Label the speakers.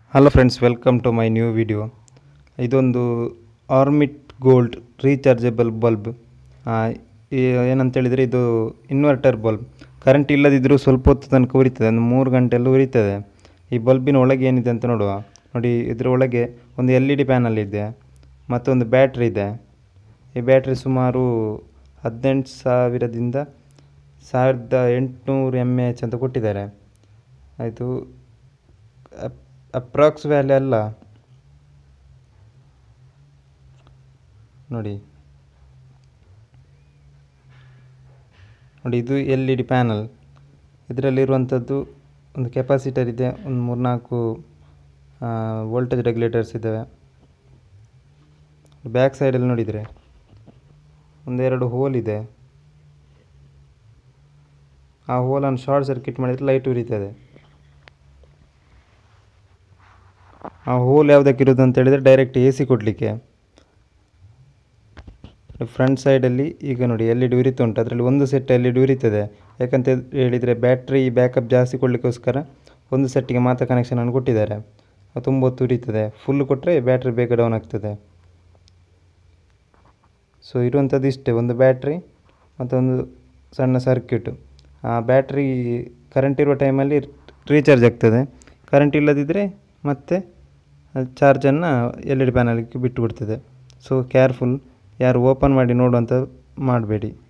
Speaker 1: hello friends welcome to my new video ಇದೊಂದು ಆರ್ಮಿಟ್ gold rechargeable bulb ಏನಂತ ಹೇಳಿದರೆ ಇದು ಇನ್ವರ್ಟರ್ ಬಲ್ಬ್ ಕರೆಂಟ್ ಇಲ್ಲದಿದ್ದರೂ ಸ್ವಲ್ಪ ಹೊತ್ತು ತನಕ ಉರಿತದೆ ಒಂದು ಮೂರು ಗಂಟೆಲ್ಲ ಉರಿತದೆ ಈ ಬಲ್ಬಿನ ಒಳಗೆ ಏನಿದೆ ಅಂತ ನೋಡುವ ನೋಡಿ ಇದರ ಒಳಗೆ ಒಂದು ಎಲ್ ಇ ಡಿ ಪ್ಯಾನಲ್ ಇದೆ ಮತ್ತೊಂದು ಬ್ಯಾಟ್ರಿ ಇದೆ ಈ ಬ್ಯಾಟ್ರಿ ಸುಮಾರು ಹದಿನೆಂಟು ಸಾವಿರದಿಂದ ಸಾವಿರದ ಎಂಟುನೂರು ಎಮ್ ಎಚ್ ಅಂತ ಕೊಟ್ಟಿದ್ದಾರೆ ಆಯಿತು ಅಪ್ರಾಕ್ಸ್ ವ್ಯಾಲ್ಯೂ ಅಲ್ಲ ನೋಡಿ ನೋಡಿ ಇದು ಎಲ್ ಇ ಡಿ ಪ್ಯಾನಲ್ ಇದರಲ್ಲಿರುವಂಥದ್ದು ಒಂದು ಕೆಪಾಸಿಟರ್ ಇದೆ ಒಂದು ಮೂರ್ನಾಲ್ಕು ವೋಲ್ಟೇಜ್ ರೆಗ್ಯುಲೇಟರ್ಸ್ ಇದ್ದಾವೆ ಬ್ಯಾಕ್ ಸೈಡಲ್ಲಿ ನೋಡಿದರೆ ಒಂದೆರಡು ಹೋಲ್ ಇದೆ ಆ ಹೋಲನ್ನು ಶಾರ್ಟ್ ಸರ್ಕ್ಯೂಟ್ ಮಾಡಿದರೆ ಲೈಟ್ ಉರಿತದೆ ಆ ಹೋಲ್ ಯಾವುದಕ್ಕಿರೋದು ಅಂತ ಹೇಳಿದರೆ ಡೈರೆಕ್ಟ್ ಎ ಸಿ ಕೊಡಲಿಕ್ಕೆ ಫ್ರಂಟ್ ಸೈಡಲ್ಲಿ ಈಗ ನೋಡಿ ಎಲ್ ಇ ಡಿ ಉರಿತು ಉಂಟು ಅದರಲ್ಲಿ ಒಂದು ಸೆಟ್ ಎಲ್ ಇ ಡಿ ಉರಿತದೆ ಯಾಕಂತ ಹೇಳಿದರೆ ಬ್ಯಾಟ್ರಿ ಬ್ಯಾಕಪ್ ಜಾಸ್ತಿ ಕೊಡಲಿಕ್ಕೋಸ್ಕರ ಒಂದು ಸೆಟ್ಟಿಗೆ ಮಾತ್ರ ಕನೆಕ್ಷನನ್ನು ಕೊಟ್ಟಿದ್ದಾರೆ ಅದು ತುಂಬ ಹೊತ್ತು ಉರಿತದೆ ಫುಲ್ ಕೊಟ್ಟರೆ ಬ್ಯಾಟ್ರಿ ಬೇಗ ಡೌನ್ ಆಗ್ತದೆ ಸೊ ಇರುವಂಥದ್ದು ಇಷ್ಟೇ ಒಂದು ಬ್ಯಾಟ್ರಿ ಮತ್ತೊಂದು ಸಣ್ಣ ಸರ್ಕ್ಯೂಟು ಆ ಬ್ಯಾಟ್ರಿ ಕರೆಂಟ್ ಇರುವ ಟೈಮಲ್ಲಿ ರೀಚಾರ್ಜ್ ಆಗ್ತದೆ ಕರೆಂಟ್ ಇಲ್ಲದಿದ್ದರೆ ಮತ್ತೆ ಚಾರ್ಜನ್ನು ಎಲ್ ಇ ಡಿ ಪ್ಯಾನಲ್ಗೆ ಬಿಟ್ಟು ಕೊಡ್ತದೆ ಸೊ ಕೇರ್ಫುಲ್ ಯಾರು ಓಪನ್ ಮಾಡಿ ನೋಡುವಂಥ ಮಾಡಬೇಡಿ